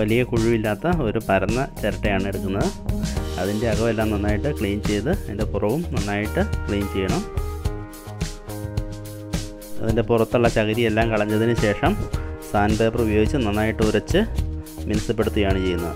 വലിയ കുഴിവില്ലാത്ത ഒരു പരന്ന ചിരട്ടയാണ് എടുക്കുന്നത് അതിൻ്റെ അകമെല്ലാം നന്നായിട്ട് ക്ലീൻ ചെയ്ത് അതിൻ്റെ പുറവും നന്നായിട്ട് ക്ലീൻ ചെയ്യണം അതിൻ്റെ പുറത്തുള്ള ചകിരിയെല്ലാം കളഞ്ഞതിന് ശേഷം സാൻഡ് പേപ്പർ ഉപയോഗിച്ച് നന്നായിട്ട് ഉരച്ച് മിനുസപ്പെടുത്തുകയാണ് ചെയ്യുന്നത്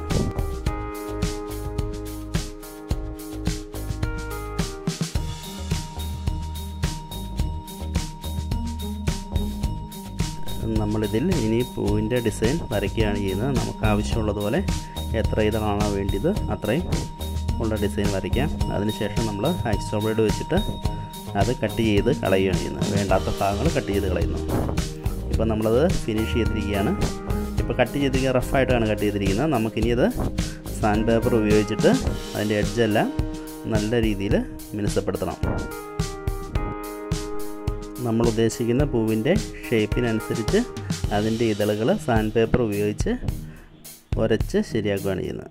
നമ്മളിതിൽ ഇനി പൂവിൻ്റെ ഡിസൈൻ വരയ്ക്കുകയാണ് ചെയ്യുന്നത് നമുക്ക് ആവശ്യമുള്ളതുപോലെ എത്ര ഇതാണോ വേണ്ടിയത് അത്രയും ഉള്ള ഡിസൈൻ വരയ്ക്കാം അതിനുശേഷം നമ്മൾ ഹാക്സോ ബ്ലേഡ് വെച്ചിട്ട് അത് കട്ട് ചെയ്ത് കളയുകയാണ് ചെയ്യുന്നത് വേണ്ടാത്ത ഭാഗങ്ങൾ കട്ട് ചെയ്ത് കളയുന്നു ഇപ്പോൾ നമ്മളത് ഫിനിഷ് ചെയ്തിരിക്കുകയാണ് ഇപ്പോൾ കട്ട് ചെയ്തിരിക്കുക റഫായിട്ടാണ് കട്ട് ചെയ്തിരിക്കുന്നത് നമുക്കിനി അത് സാൻഡ് പേപ്പർ ഉപയോഗിച്ചിട്ട് അതിൻ്റെ എഡ്ജെല്ലാം നല്ല രീതിയിൽ മിനുസപ്പെടുത്തണം നമ്മൾ ഉദ്ദേശിക്കുന്ന പൂവിൻ്റെ ഷേപ്പിനനുസരിച്ച് അതിൻ്റെ ഇതളുകൾ സാൻഡ് പേപ്പർ ഉപയോഗിച്ച് ഉരച്ച് ശരിയാക്കുകയാണ് ചെയ്യുന്നത്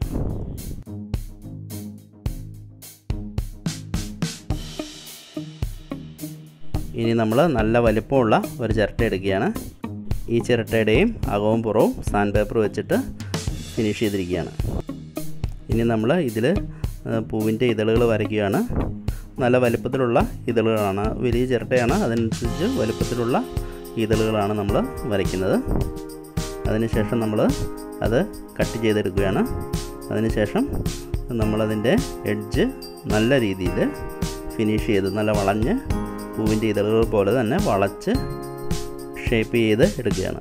ഇനി നമ്മൾ നല്ല വലിപ്പമുള്ള ഒരു ചിരട്ട എടുക്കുകയാണ് ഈ ചിരട്ടയുടെയും അകവും പുറവും സാൻഡ് പേപ്പർ വെച്ചിട്ട് ഫിനിഷ് ചെയ്തിരിക്കുകയാണ് ഇനി നമ്മൾ ഇതിൽ പൂവിൻ്റെ ഇതളുകൾ വരയ്ക്കുകയാണ് നല്ല വലിപ്പത്തിലുള്ള ഇതളുകളാണ് വലിയ ചിരട്ടയാണ് അതനുസരിച്ച് വലിപ്പത്തിലുള്ള ഇതളുകളാണ് നമ്മൾ വരയ്ക്കുന്നത് അതിനുശേഷം നമ്മൾ അത് കട്ട് ചെയ്തെടുക്കുകയാണ് അതിനുശേഷം നമ്മളതിൻ്റെ എഡ്ജ് നല്ല രീതിയിൽ ഫിനിഷ് ചെയ്ത് നല്ല വളഞ്ഞ് പൂവിൻ്റെ ഇതളുകൾ പോലെ തന്നെ വളച്ച് ഷേപ്പ് ചെയ്ത് എടുക്കുകയാണ്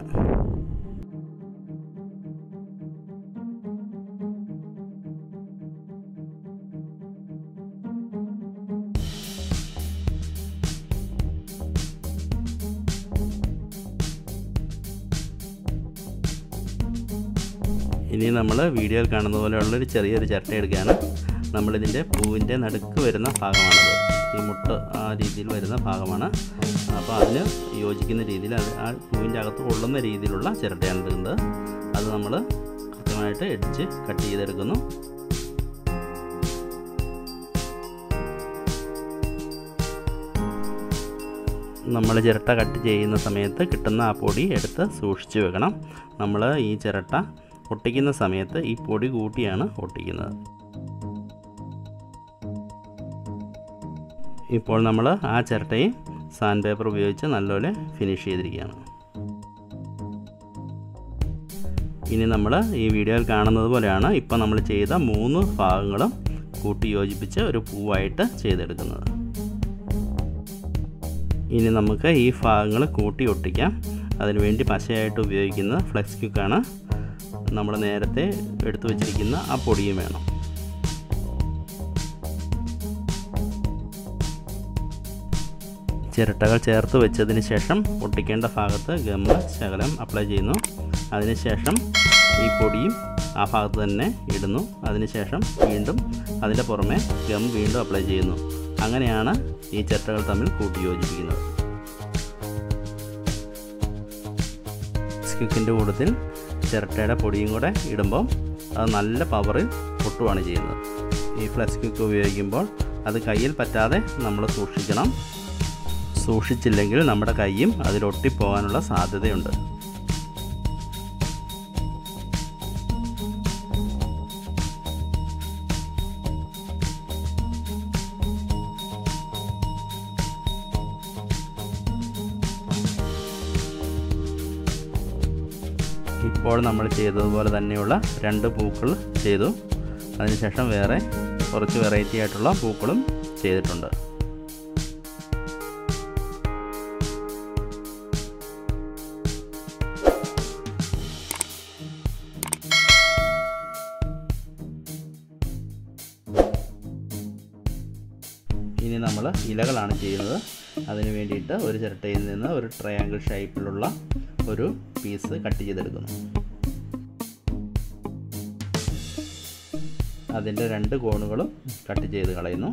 ഇനി നമ്മൾ വീഡിയോയിൽ കാണുന്ന പോലെയുള്ളൊരു ചെറിയൊരു ചിരട്ട എടുക്കുകയാണ് നമ്മളിതിൻ്റെ പൂവിൻ്റെ നടുക്ക് വരുന്ന ഭാഗമാണത് ഈ മുട്ട് ആ രീതിയിൽ വരുന്ന ഭാഗമാണ് അപ്പോൾ അതിന് യോജിക്കുന്ന രീതിയിൽ അത് ആ പൂവിൻ്റെ അകത്ത് കൊള്ളുന്ന രീതിയിലുള്ള ചിരട്ടയാണ് എടുക്കുന്നത് അത് നമ്മൾ കൃത്യമായിട്ട് എഡ്ജ് കട്ട് ചെയ്തെടുക്കുന്നു നമ്മൾ ചിരട്ട കട്ട് ചെയ്യുന്ന സമയത്ത് കിട്ടുന്ന ആ പൊടി എടുത്ത് സൂക്ഷിച്ച് വെക്കണം നമ്മൾ ഈ ചിരട്ട ഒട്ടിക്കുന്ന സമയത്ത് ഈ പൊടി കൂട്ടിയാണ് ഒട്ടിക്കുന്നത് ഇപ്പോൾ നമ്മൾ ആ ചിരട്ടയും സാൻഡ് പേപ്പർ ഉപയോഗിച്ച് നല്ലപോലെ ഫിനിഷ് ചെയ്തിരിക്കുകയാണ് ഇനി നമ്മൾ ഈ വീഡിയോയിൽ കാണുന്നത് പോലെയാണ് ഇപ്പോൾ നമ്മൾ ചെയ്ത മൂന്ന് ഭാഗങ്ങളും കൂട്ടി യോജിപ്പിച്ച് ഒരു പൂവായിട്ട് ചെയ്തെടുക്കുന്നത് ഇനി നമുക്ക് ഈ ഭാഗങ്ങൾ കൂട്ടി ഒട്ടിക്കാം അതിനുവേണ്ടി പശയായിട്ട് ഉപയോഗിക്കുന്നത് ഫ്ലെക്സ് ക്യൂക്കാണ് നമ്മൾ നേരത്തെ എടുത്തു വച്ചിരിക്കുന്ന ആ പൊടിയും വേണം ചിരട്ടകൾ ചേർത്ത് വെച്ചതിന് ശേഷം ഒട്ടിക്കേണ്ട ഭാഗത്ത് ഗമ്മ് ശകലം അപ്ലൈ ചെയ്യുന്നു അതിനുശേഷം ഈ പൊടിയും ആ ഭാഗത്ത് തന്നെ ഇടുന്നു അതിനുശേഷം വീണ്ടും അതിൻ്റെ പുറമെ ഗം വീണ്ടും അപ്ലൈ ചെയ്യുന്നു അങ്ങനെയാണ് ഈ ചിരട്ടകൾ തമ്മിൽ കൂട്ടി യോജിപ്പിക്കുന്നത് സ്ക്വിക്കിൻ്റെ കൂട്ടത്തിൽ ചിരട്ടയുടെ പൊടിയും കൂടെ ഇടുമ്പോൾ അത് നല്ല പവറിൽ പൊട്ടുകയാണ് ചെയ്യുന്നത് ഈ ഫ്ലക്സ് ക്വിക്ക് ഉപയോഗിക്കുമ്പോൾ അത് കയ്യിൽ പറ്റാതെ നമ്മൾ സൂക്ഷിക്കണം സൂക്ഷിച്ചില്ലെങ്കിൽ നമ്മുടെ കൈയും അതിലൊട്ടിപ്പോകാനുള്ള സാധ്യതയുണ്ട് ഇപ്പോൾ നമ്മൾ ചെയ്തതുപോലെ തന്നെയുള്ള രണ്ട് പൂക്കൾ ചെയ്തു അതിനുശേഷം വേറെ കുറച്ച് വെറൈറ്റി ആയിട്ടുള്ള പൂക്കളും ചെയ്തിട്ടുണ്ട് ഇനി നമ്മൾ ഇലകളാണ് ചെയ്യുന്നത് അതിന് വേണ്ടിയിട്ട് ഒരു ചിരട്ടയിൽ നിന്ന് ഒരു ട്രയാങ്കിൾ ഷേപ്പിലുള്ള ഒരു പീസ് കട്ട് ചെയ്തെടുക്കുന്നു അതിൻ്റെ രണ്ട് കോണുകളും കട്ട് ചെയ്ത് കളയുന്നു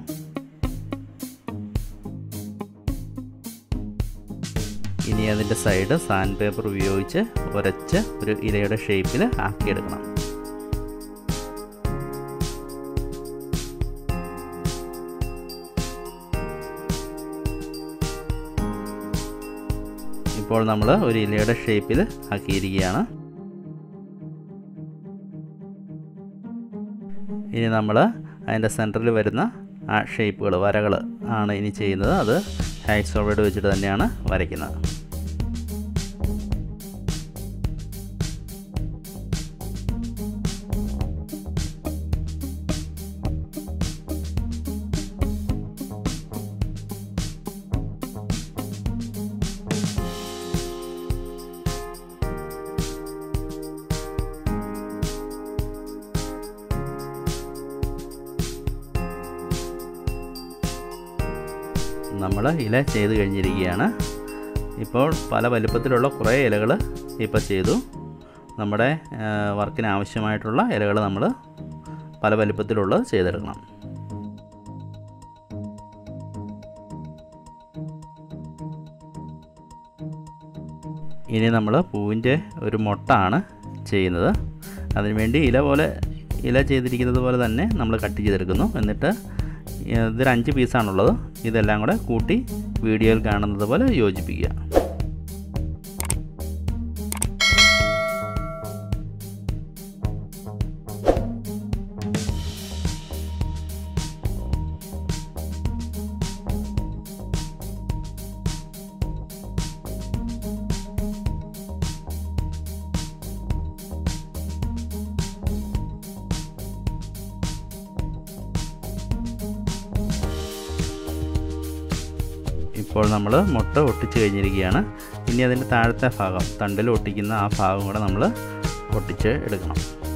ഇനി അതിൻ്റെ സൈഡ് സാൻഡ് പേപ്പർ ഉപയോഗിച്ച് ഉരച്ച് ഒരു ഇലയുടെ ഷേപ്പിൽ ആക്കിയെടുക്കണം ഇപ്പോൾ നമ്മൾ ഒരു ഇലയുടെ ഷേപ്പിൽ ആക്കിയിരിക്കുകയാണ് ഇനി നമ്മൾ അതിൻ്റെ സെൻറ്ററിൽ വരുന്ന ആ ഷേപ്പുകൾ വരകൾ ആണ് ഇനി ചെയ്യുന്നത് അത് ഹൈറ്റ്സ് ബ്ലേഡ് വെച്ചിട്ട് തന്നെയാണ് വരയ്ക്കുന്നത് നമ്മൾ ഇല ചെയ്ത് കഴിഞ്ഞിരിക്കുകയാണ് ഇപ്പോൾ പല വലുപ്പത്തിലുള്ള കുറേ ഇലകൾ ഇപ്പോൾ ചെയ്തു നമ്മുടെ വർക്കിന് ആവശ്യമായിട്ടുള്ള ഇലകൾ നമ്മൾ പല വലുപ്പത്തിലുള്ളത് ചെയ്തെടുക്കണം ഇനി നമ്മൾ പൂവിൻ്റെ ഒരു മൊട്ടാണ് ചെയ്യുന്നത് അതിനുവേണ്ടി ഇല പോലെ ഇല ചെയ്തിരിക്കുന്നത് പോലെ തന്നെ നമ്മൾ കട്ട് ചെയ്തെടുക്കുന്നു എന്നിട്ട് ഇതൊരു അഞ്ച് പീസാണുള്ളത് ഇതെല്ലാം കൂടെ കൂട്ടി വീഡിയോയിൽ കാണുന്നത് പോലെ യോജിപ്പിക്കുക ഇപ്പോൾ നമ്മൾ മുട്ട ഒട്ടിച്ച് കഴിഞ്ഞിരിക്കുകയാണ് ഇനി അതിൻ്റെ താഴത്തെ ഭാഗം തണ്ടിൽ ഒട്ടിക്കുന്ന ആ ഭാഗം കൂടെ നമ്മൾ ഒട്ടിച്ച് എടുക്കണം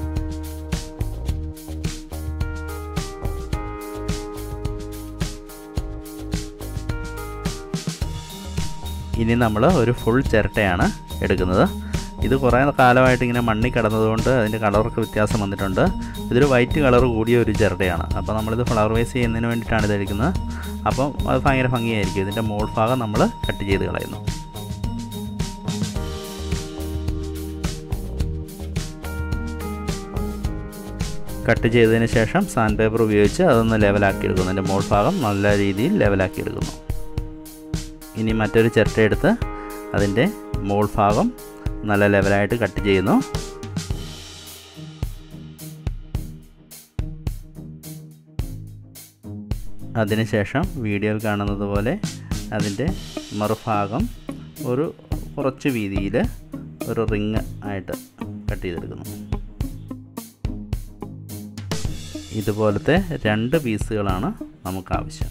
ഇനി നമ്മൾ ഒരു ഫുൾ ചിരട്ടയാണ് എടുക്കുന്നത് ഇത് കുറേ കാലമായിട്ട് ഇങ്ങനെ മണ്ണി കിടന്നതുകൊണ്ട് അതിൻ്റെ കളറൊക്കെ വ്യത്യാസം വന്നിട്ടുണ്ട് ഇതൊരു വൈറ്റ് കളർ കൂടിയ ഒരു ചിരട്ടയാണ് അപ്പോൾ നമ്മളിത് ഫ്ലവർ വേസ് ചെയ്യുന്നതിന് വേണ്ടിയിട്ടാണ് ഇത് എടുക്കുന്നത് അപ്പം അത് ഭയങ്കര ഭംഗിയായിരിക്കും ഇതിൻ്റെ മോൾ ഭാഗം നമ്മൾ കട്ട് ചെയ്ത് കളയുന്നു കട്ട് ചെയ്തതിന് ശേഷം സാൻഡ് പേപ്പർ ഉപയോഗിച്ച് അതൊന്ന് ലെവലാക്കി എടുക്കുന്നു അതിൻ്റെ മോൾ ഭാഗം നല്ല രീതിയിൽ ലെവലാക്കി എടുക്കുന്നു ഇനി മറ്റൊരു ചിരട്ട എടുത്ത് അതിൻ്റെ മോൾ ഭാഗം നല്ല ലെവലായിട്ട് കട്ട് ചെയ്യുന്നു അതിനുശേഷം വീഡിയോയിൽ കാണുന്നത് പോലെ അതിൻ്റെ മറുഭാഗം ഒരു കുറച്ച് വീതിയിൽ ഒരു റിങ് ആയിട്ട് കട്ട് ചെയ്തെടുക്കുന്നു ഇതുപോലത്തെ രണ്ട് പീസുകളാണ് നമുക്ക് ആവശ്യം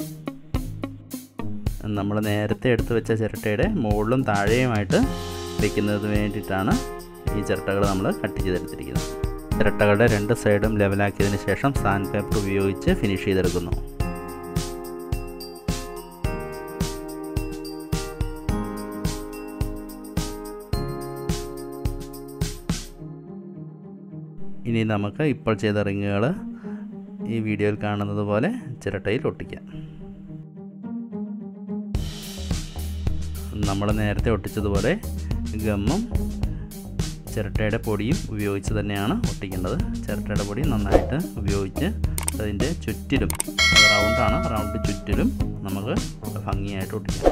നമ്മൾ നേരത്തെ എടുത്ത് വെച്ച ചിരട്ടയുടെ മുകളിലും താഴെയുമായിട്ട് വെക്കുന്നതിന് വേണ്ടിയിട്ടാണ് ഈ ചിരട്ടകൾ നമ്മൾ കട്ട് ചെയ്തെടുത്തിരിക്കുന്നത് ചിരട്ടകളുടെ രണ്ട് സൈഡും ലെവലാക്കിയതിന് ശേഷം സാൻഡ് പേപ്പർ ഉപയോഗിച്ച് ഫിനിഷ് ചെയ്തെടുക്കുന്നു ഇനി നമുക്ക് ഇപ്പോൾ ചെയ്ത റിങ്ങുകൾ ഈ വീഡിയോയിൽ കാണുന്നത് പോലെ ചിരട്ടയിൽ ഒട്ടിക്കാം നമ്മൾ നേരത്തെ ഒട്ടിച്ചതുപോലെ ഗമ്മും ചിരട്ടയുടെ പൊടിയും ഉപയോഗിച്ച് തന്നെയാണ് ഒട്ടിക്കേണ്ടത് ചിരട്ടയുടെ പൊടി നന്നായിട്ട് ഉപയോഗിച്ച് അതിൻ്റെ ചുറ്റിലും റൗണ്ടാണ് റൗണ്ട് ചുറ്റിലും നമുക്ക് ഭംഗിയായിട്ട് ഒട്ടിക്കാം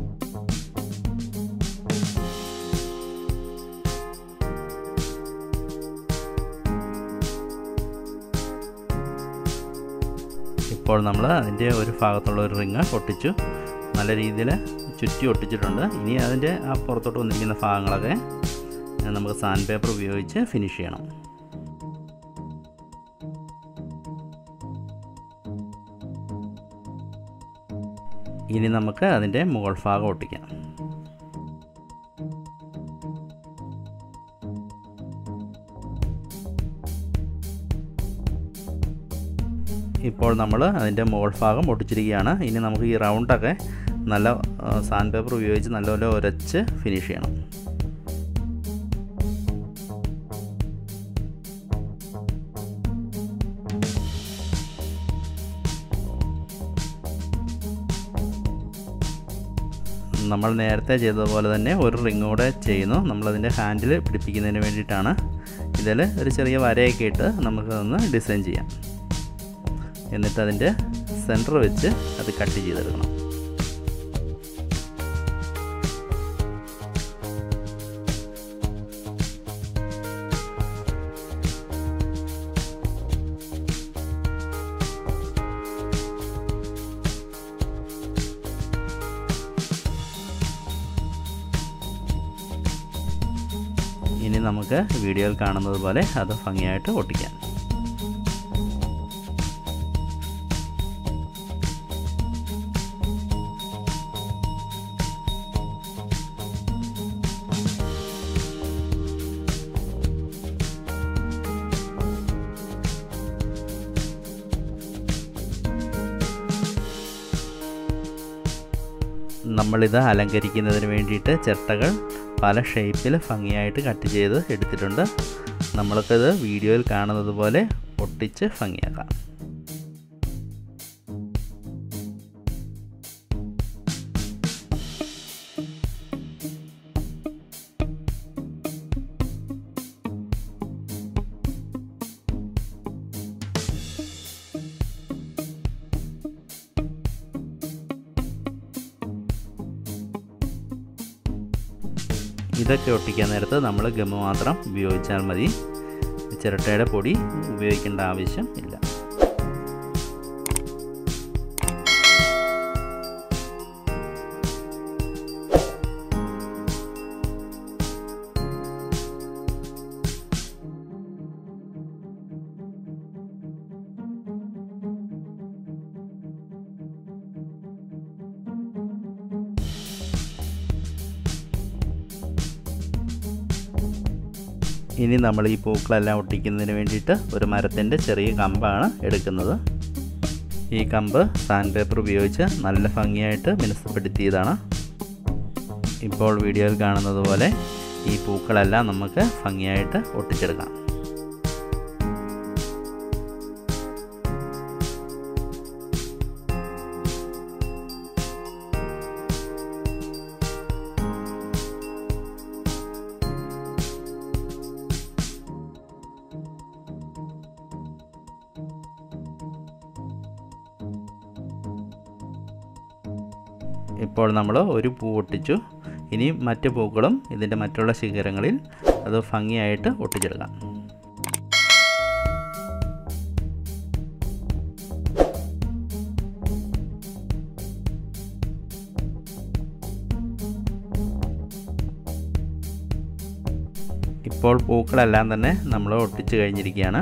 ഇപ്പോൾ നമ്മൾ അതിൻ്റെ ഒരു ഭാഗത്തുള്ള ഒരു റിങ് ഒട്ടിച്ചു നല്ല രീതിയിൽ ചുറ്റി ഒട്ടിച്ചിട്ടുണ്ട് ഇനി അതിൻ്റെ ആ പുറത്തോട്ട് വന്നിരിക്കുന്ന ഭാഗങ്ങളൊക്കെ നമുക്ക് സാൻഡ് പേപ്പർ ഉപയോഗിച്ച് ഫിനിഷ് ചെയ്യണം ഇനി നമുക്ക് അതിൻ്റെ മുകൾ ഭാഗം ഒട്ടിക്കാം ഇപ്പോൾ നമ്മൾ അതിൻ്റെ മുകൾ ഭാഗം ഒട്ടിച്ചിരിക്കുകയാണ് ഇനി നമുക്ക് ഈ റൗണ്ടൊക്കെ നല്ല സാൻഡ് പേപ്പർ ഉപയോഗിച്ച് നല്ലപോലെ ഉരച്ച് ഫിനിഷ് ചെയ്യണം നമ്മൾ നേരത്തെ ചെയ്തതുപോലെ തന്നെ ഒരു റിങ് കൂടെ ചെയ്യുന്നു നമ്മളതിൻ്റെ ഹാൻഡിൽ പിടിപ്പിക്കുന്നതിന് വേണ്ടിയിട്ടാണ് ഇതിൽ ഒരു ചെറിയ വരയൊക്കെ ഇട്ട് നമുക്കതൊന്ന് ഡിസൈൻ ചെയ്യാം എന്നിട്ട് അതിൻ്റെ സെൻറ്റർ വെച്ച് അത് കട്ട് ചെയ്തെടുക്കണം നമുക്ക് വീഡിയോയിൽ കാണുന്നത് പോലെ അത് ഭംഗിയായിട്ട് ഒട്ടിക്കാം നമ്മളിത് അലങ്കരിക്കുന്നതിന് വേണ്ടിയിട്ട് ചിരട്ടകൾ പല ഷേപ്പിൽ ഭംഗിയായിട്ട് കട്ട് ചെയ്ത് എടുത്തിട്ടുണ്ട് നമ്മൾക്കത് വീഡിയോയിൽ കാണുന്നത് പോലെ ഒട്ടിച്ച് ഭംഗിയാക്കാം ഇതൊക്കെ ഒട്ടിക്കാൻ നേരത്ത് നമ്മൾ ഗമ്മ മാത്രം ഉപയോഗിച്ചാൽ മതി ചിരട്ടയുടെ പൊടി ഉപയോഗിക്കേണ്ട ആവശ്യം ഇല്ല ഇനി നമ്മൾ ഈ പൂക്കളെല്ലാം ഒട്ടിക്കുന്നതിന് വേണ്ടിയിട്ട് ഒരു മരത്തിൻ്റെ ചെറിയ കമ്പാണ് എടുക്കുന്നത് ഈ കമ്പ് സാൻഡ് പേപ്പർ ഉപയോഗിച്ച് നല്ല ഭംഗിയായിട്ട് മിനുസപ്പെടുത്തിയതാണ് ഇപ്പോൾ വീഡിയോയിൽ കാണുന്നത് പോലെ ഈ പൂക്കളെല്ലാം നമുക്ക് ഭംഗിയായിട്ട് ഒട്ടിച്ചെടുക്കാം ഇപ്പോൾ നമ്മൾ ഒരു പൂ ഒട്ടിച്ചു ഇനി മറ്റ് പൂക്കളും ഇതിൻ്റെ മറ്റുള്ള ശിഖരങ്ങളിൽ അത് ഭംഗിയായിട്ട് ഒട്ടിച്ചെടുക്കാം ഇപ്പോൾ പൂക്കളെല്ലാം തന്നെ നമ്മൾ ഒട്ടിച്ച് കഴിഞ്ഞിരിക്കുകയാണ്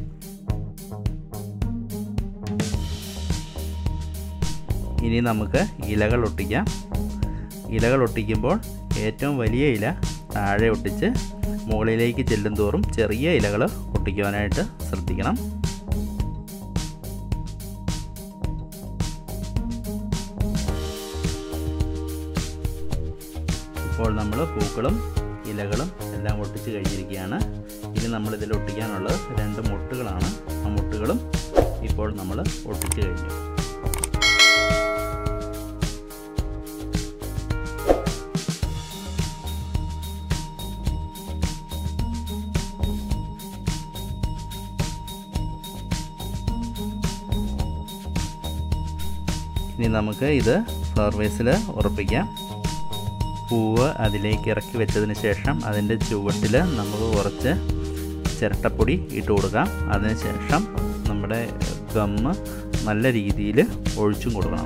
ഇനി നമുക്ക് ഇലകൾ ഒട്ടിക്കാം ഇലകൾ ഒട്ടിക്കുമ്പോൾ ഏറ്റവും വലിയ ഇല താഴെ ഒട്ടിച്ച് മുകളിലേക്ക് ചെല്ലും തോറും ചെറിയ ഇലകൾ ഒട്ടിക്കുവാനായിട്ട് ശ്രദ്ധിക്കണം ഇപ്പോൾ നമ്മൾ പൂക്കളും ഇലകളും എല്ലാം ഒട്ടിച്ച് കഴിഞ്ഞിരിക്കുകയാണ് ഇനി നമ്മൾ ഇതിൽ ഒട്ടിക്കാനുള്ളത് രണ്ട് മുട്ടുകളാണ് ആ മുട്ടുകളും ഇപ്പോൾ നമ്മൾ ഒട്ടിച്ച് കഴിഞ്ഞു ഇനി നമുക്ക് ഇത് ഫ്ലവർ വേസിൽ ഉറപ്പിക്കാം പൂവ് അതിലേക്ക് ഇറക്കി വെച്ചതിന് ശേഷം അതിൻ്റെ ചുവട്ടിൽ നമുക്ക് കുറച്ച് ചിരട്ടപ്പൊടി ഇട്ട് കൊടുക്കാം അതിനുശേഷം നമ്മുടെ ഗമ്മ് നല്ല രീതിയിൽ ഒഴിച്ചും കൊടുക്കണം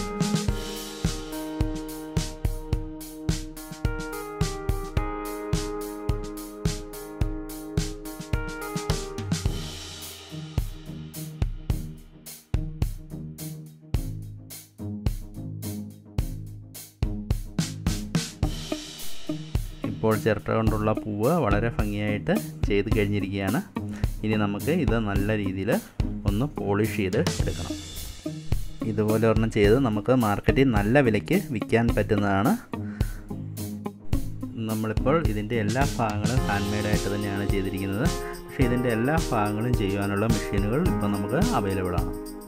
ഇപ്പോൾ ചിരട്ട കൊണ്ടുള്ള പൂവ് വളരെ ഭംഗിയായിട്ട് ചെയ്ത് കഴിഞ്ഞിരിക്കുകയാണ് ഇനി നമുക്ക് ഇത് നല്ല രീതിയിൽ ഒന്ന് പോളിഷ് ചെയ്ത് എടുക്കണം ഇതുപോലെ ഒരെണ്ണം ചെയ്ത് നമുക്ക് മാർക്കറ്റിൽ നല്ല വിലയ്ക്ക് വിൽക്കാൻ പറ്റുന്നതാണ് നമ്മളിപ്പോൾ ഇതിൻ്റെ എല്ലാ ഭാഗങ്ങളും ഹാൻഡ് മെയ്ഡായിട്ട് തന്നെയാണ് ചെയ്തിരിക്കുന്നത് പക്ഷേ ഇതിൻ്റെ എല്ലാ ഭാഗങ്ങളും ചെയ്യുവാനുള്ള മെഷീനുകൾ ഇപ്പോൾ നമുക്ക് അവൈലബിൾ ആണ്